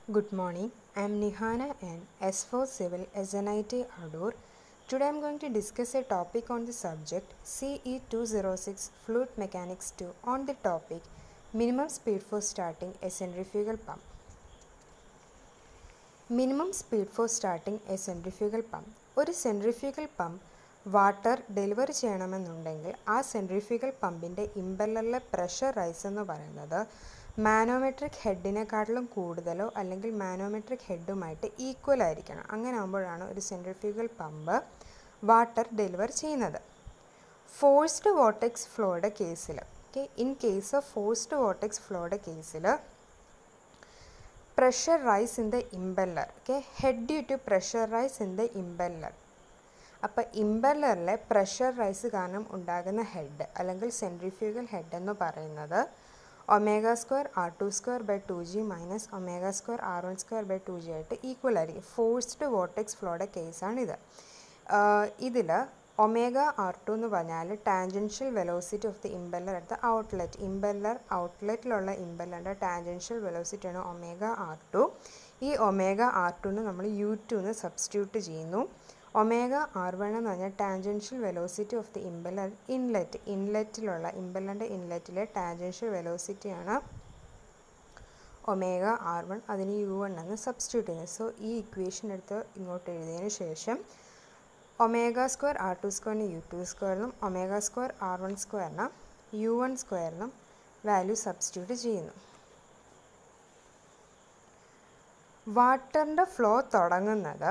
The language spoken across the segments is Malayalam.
Good morning. I am Nihana N. S4 Civil SNIT Adur. Today I am going to discuss a topic on the subject CE 206 Fluid Mechanics 2 on the topic Minimum Speed for Starting a Centrifugal Pump. Minimum speed for starting a centrifugal pump ഒരു സെൻട്രിഫ്യൂഗൽ പമ്പ് വാട്ടർ ഡെലിവറി ചെയ്യണമെന്നുണ്ടെങ്കിൽ ആ സെൻട്രിഫ്യൂഗൽ പമ്പിൻ്റെ ഇമ്പല്ലറിലെ പ്രഷർ റൈസ് എന്ന് പറയുന്നത് മാനോമെട്രിക് ഹെഡിനെക്കാട്ടിലും കൂടുതലോ അല്ലെങ്കിൽ മാനോമെട്രിക് ഹെഡുമായിട്ട് ഈക്വൽ ആയിരിക്കണം അങ്ങനെ ആകുമ്പോഴാണ് ഒരു സെൻട്രിഫ്യൂഗൽ പമ്പ് വാട്ടർ ഡെലിവർ ചെയ്യുന്നത് ഫോഴ്സ്ഡ് വോട്ടെക്സ് ഫ്ലോയുടെ കേസിൽ okay in case of forced vortex ഫ്ലോയുടെ കേസിൽ pressure rise in the impeller okay head due to pressure rise in the impeller അപ്പോൾ ഇമ്പല്ലറിലെ പ്രഷർ റൈസ് കാരണം ഉണ്ടാകുന്ന ഹെഡ് അല്ലെങ്കിൽ സെൻട്രിഫ്യൂഗൽ ഹെഡ് എന്ന് പറയുന്നത് omega square R two square by two G minus omega square R one square by two G ആയിട്ട് ഈക്വൽ ആയിരിക്കും ഫോഴ്സ്ഡ് വോട്ടെക്സ് ഫ്ലോയുടെ കേസാണിത് ഇതിൽ ഒമേഗ ആർ ടു എന്ന് പറഞ്ഞാൽ tangential velocity of the impeller at the outlet impeller ഔട്ട്ലെറ്റിലുള്ള ഇമ്പല്ലറിൻ്റെ ടാൻജൻഷ്യൽ വെലോസിറ്റിയാണ് ഒമേഗ ആർ ടു ഈ ഒമേഗ ആർ ടുന്ന് നമ്മൾ യു ടുന്ന് സബ്സ്റ്റിറ്റ്യൂട്ട് ചെയ്യുന്നു ഒമേഗ ആർ വൺ എന്ന് പറഞ്ഞാൽ tangential velocity of the impeller inlet ഇൻലെറ്റിലുള്ള ഇമ്പല്ലറിൻ്റെ ഇൻലെറ്റിലെ ടാൻജൻഷ്യൽ വെലോസിറ്റിയാണ് ഒമേഗ ആർ വൺ അതിന് യു വൺ എന്ന് സബ്സ്റ്റിറ്റ്യൂട്ട് ചെയ്യുന്നത് സോ ഈ ഇക്വേഷൻ എടുത്ത് ഇങ്ങോട്ട് എഴുതിയതിന് ശേഷം ഒമേഗ സ്ക്വയർ ആർ ടു സ്ക്വയറിന് യു ടു സ്ക്വയറിനും ഒമേഗ സ്ക്വയർ ആർ വൺ സ്ക്വയറിന് യു വൺ സ്ക്വയറിനും വാല്യൂ സബ്സ്റ്റിറ്റ്യൂട്ട് ചെയ്യുന്നു വാട്ടറിൻ്റെ ഫ്ലോ തുടങ്ങുന്നത്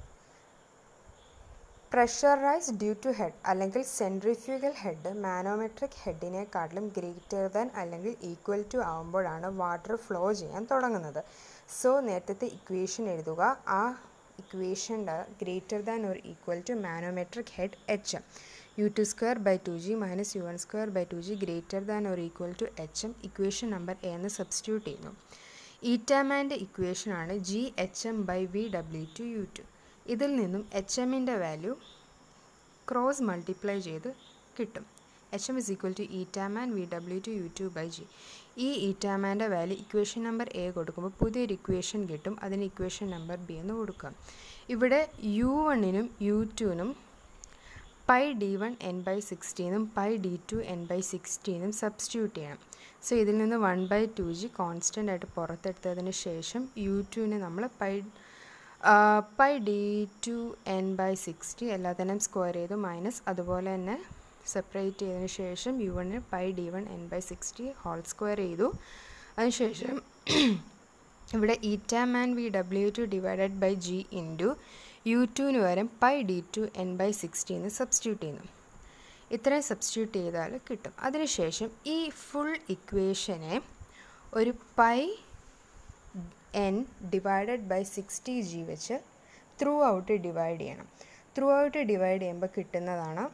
പ്രഷറൈസ് ഡ്യൂ ടു ഹെഡ് അല്ലെങ്കിൽ സെൻട്രിഫ്യൂഗൽ ഹെഡ് മാനോമെട്രിക് ഹെഡിനെക്കാട്ടിലും ഗ്രേറ്റർ ദാൻ അല്ലെങ്കിൽ ഈക്വൽ ടു ആകുമ്പോഴാണ് വാട്ടർ ഫ്ലോ ചെയ്യാൻ തുടങ്ങുന്നത് സോ നേരത്തെ ഇക്വേഷൻ എഴുതുക ആ ഇക്വേഷൻ്റെ greater than or equal to manometric head H M U two square by two G minus U one square by two G greater than or equal to H M equation number A എന്ന് സബ്സ്റ്റിറ്റ്യൂട്ട് ചെയ്യുന്നു ഈറ്റാമാൻ്റെ ഇക്വേഷനാണ് G H M by V W two U two ഇതിൽ നിന്നും എച്ച് എമ്മിൻ്റെ വാല്യൂ ക്രോസ് മൾട്ടിപ്ലൈ ചെയ്ത് കിട്ടും H M is equal to eta mano V W two U two by G ഈ ഈറ്റാമാൻ്റെ വാല്യൂ ഇക്വേഷൻ നമ്പർ എ കൊടുക്കുമ്പോൾ പുതിയൊരു ഇക്വേഷൻ കിട്ടും അതിന് ഇക്വേഷൻ നമ്പർ ബി എന്ന് കൊടുക്കാം ഇവിടെ യു വണ്ണിനും യു ടുവിനും pi D one N by സിക്സ്റ്റീനും pi D two N by സിക്സ്റ്റീനും സബ്സ്റ്റിറ്റ്യൂട്ട് ചെയ്യണം സോ ഇതിൽ നിന്ന് one by two G constant ആയിട്ട് പുറത്തെടുത്തതിന് ശേഷം യു ടുവിനെ നമ്മൾ pi pi D two N by sixty എല്ലാത്തിനും സ്ക്വയർ ചെയ്തു മൈനസ് അതുപോലെ തന്നെ സെപ്പറേറ്റ് ചെയ്തതിന് ശേഷം യു വണ്ണിന് pi D one N by sixty whole square ചെയ്തു അതിനുശേഷം ഇവിടെ eta mano V W two divided by G into U ടുവിന് പകരം pi D two N by സിക്സ്റ്റീന്ന് സബ്സ്റ്റിറ്റ്യൂട്ട് ചെയ്യുന്നു ഇത്രയും സബ്സ്റ്റിറ്റ്യൂട്ട് ചെയ്താൽ കിട്ടും അതിനുശേഷം ഈ ഫുൾ ഇക്വേഷനെ ഒരു pi N divided by sixty G വെച്ച് ത്രൂ ഔട്ട് ഡിവൈഡ് ചെയ്യണം ത്രൂ ഔട്ട് ഡിവൈഡ് ചെയ്യുമ്പോൾ കിട്ടുന്നതാണ്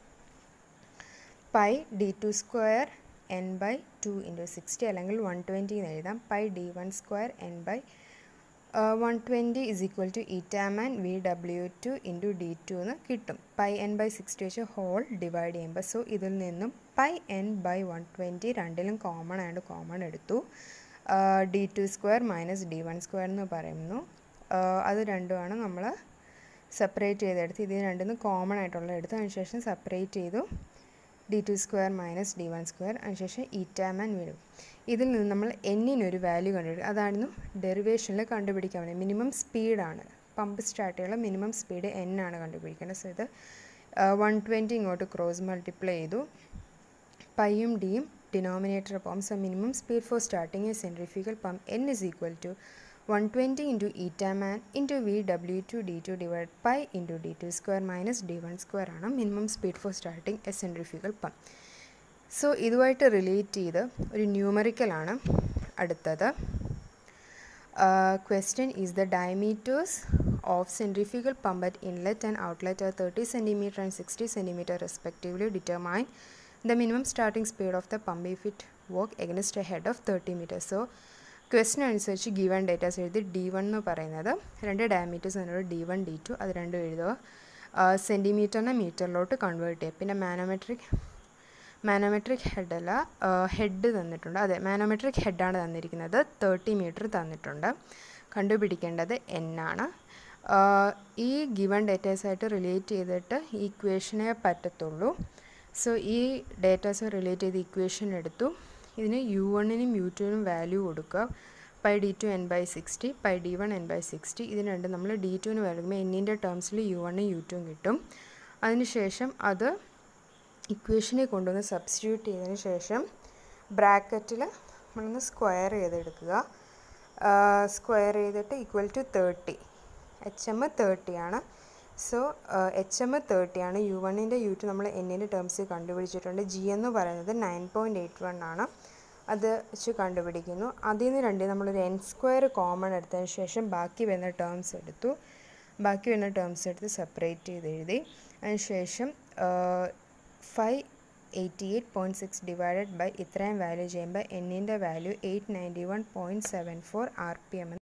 pi D two square N by two into sixty അല്ലെങ്കിൽ വൺ ട്വൻറ്റി എന്ന് എഴുതാം pi D one square N by one twenty is equal to eta mano V W two into D two എന്ന് കിട്ടും പൈ എൻ ബൈ സിക്സ്റ്റി വെച്ച് ഹോൾ ഡിവൈഡ് ചെയ്യുമ്പോൾ സോ ഇതിൽ നിന്നും pi N by one twenty രണ്ടിലും കോമൺ ആയതുകൊണ്ട് കോമൺ എടുത്തു D two square minus D one square എന്ന് പറയുന്നു അത് രണ്ടുമാണ് നമ്മൾ സെപ്പറേറ്റ് ചെയ്തെടുത്ത് ഇത് രണ്ടിൽ നിന്ന് കോമൺ ആയിട്ടുള്ള എടുത്ത് അതിനുശേഷം സെപ്പറേറ്റ് ചെയ്തു D two square minus D one square അതിനുശേഷം ഈറ്റാമാൻ വീഴും ഇതിൽ നിന്ന് നമ്മൾ എന്നിനൊരു വാല്യൂ കണ്ടുപിടിക്കും അതായിരുന്നു ഡെറിവേഷനിൽ കണ്ടുപിടിക്കാൻ വേണ്ടി മിനിമം സ്പീഡാണ് പമ്പ് സ്റ്റാർട്ട് ചെയ്യാനുള്ള മിനിമം സ്പീഡ് എൻ ആണ് കണ്ടുപിടിക്കേണ്ടത് സോ ഇത് വൺ ട്വൻറ്റി ഇങ്ങോട്ട് ക്രോസ് മൾട്ടിപ്ലൈ ചെയ്തു പൈയും ഡിയും ഡിനോമിനേറ്റർ പോകും so minimum speed for starting a centrifugal pump N is equal to one twenty into eta mano into V W two D two divide pi into D two square minus D one square ആണ് minimum speed for starting a centrifugal pump so ഇതുമായിട്ട് റിലേറ്റ് ചെയ്ത് ഒരു ന്യൂമറിക്കലാണ് അടുത്തത് question is the diameters of centrifugal pump at inlet and outlet are thirty centimetre and sixty centimetre respectively determine the minimum starting speed of the pump if it work against a head of thirty metre so question അനുസരിച്ച് ഗിവൺ ഡേറ്റാസ് എഴുതി ഡി വൺ എന്ന് പറയുന്നത് രണ്ട് ഡയമീറ്റേഴ്സ് എന്നോട് ഡി വൺ ഡി ടു അത് രണ്ടും എഴുതുക സെൻറ്റിമീറ്ററിനെ മീറ്ററിലോട്ട് കൺവേർട്ട് ചെയ്യുക പിന്നെ മാനോമെട്രിക് മാനോമെട്രിക് ഹെഡല്ല ഹെഡ് തന്നിട്ടുണ്ട് അതെ മാനോമെട്രിക് ഹെഡാണ് തന്നിരിക്കുന്നത് തേർട്ടി മീറ്റർ തന്നിട്ടുണ്ട് കണ്ടുപിടിക്കേണ്ടത് എൻ ആണ് ഈ ഗിവൺ ഡേറ്റാസായിട്ട് റിലേറ്റ് ചെയ്തിട്ട് ഈക്വേഷനെ പറ്റത്തുള്ളൂ സോ ഈ ഡേറ്റാസ് റിലേറ്റ് ചെയ്ത് ഇക്വേഷൻ എടുത്തു ഇതിന് യു വണ്ണിനും യു ടുവിനും വാല്യൂ കൊടുക്കുക pi D two N by sixty pi D one N by sixty ഇതിന് രണ്ട് നമ്മൾ ഡി ടുവിന് വരുമ്പോൾ എന്നിൻ്റെ ടേംസിൽ യു വണ്ണും യു ടുവും കിട്ടും അതിനുശേഷം അത് ഇക്വേഷനിൽ കൊണ്ടുവന്ന് സബ്സ്റ്റിറ്റ്യൂട്ട് ചെയ്തതിന് ശേഷം ബ്രാക്കറ്റിൽ നമ്മളൊന്ന് സ്ക്വയർ ചെയ്തെടുക്കുക സ്ക്വയർ ചെയ്തിട്ട് equal to thirty H M thirty ആണ് സോ എച്ച് എം തേർട്ടി ആണ് യു വണ്ണിൻ്റെ യു ടു നമ്മൾ എന്നിൻ്റെ ടേംസ് കണ്ടുപിടിച്ചിട്ടുണ്ട് ജി എന്ന് പറയുന്നത് നയൻ പോയിൻറ്റ് എയ്റ്റ് വൺ ആണ് അത് വെച്ച് കണ്ടുപിടിക്കുന്നു അതിൽ നിന്ന് രണ്ട് നമ്മളൊരു എൻ സ്ക്വയർ കോമൺ എടുത്തതിന് ശേഷം ബാക്കി വരുന്ന ടേംസ് എടുത്തു ബാക്കി വരുന്ന ടേംസ് എടുത്ത് സെപ്പറേറ്റ് ചെയ്ത് എഴുതി അതിനുശേഷം five eighty eight point six divided by ഇത്രയും വാല്യൂ ചെയ്യുമ്പോൾ എന്നിൻ്റെ value eight ninety one point seven four R P M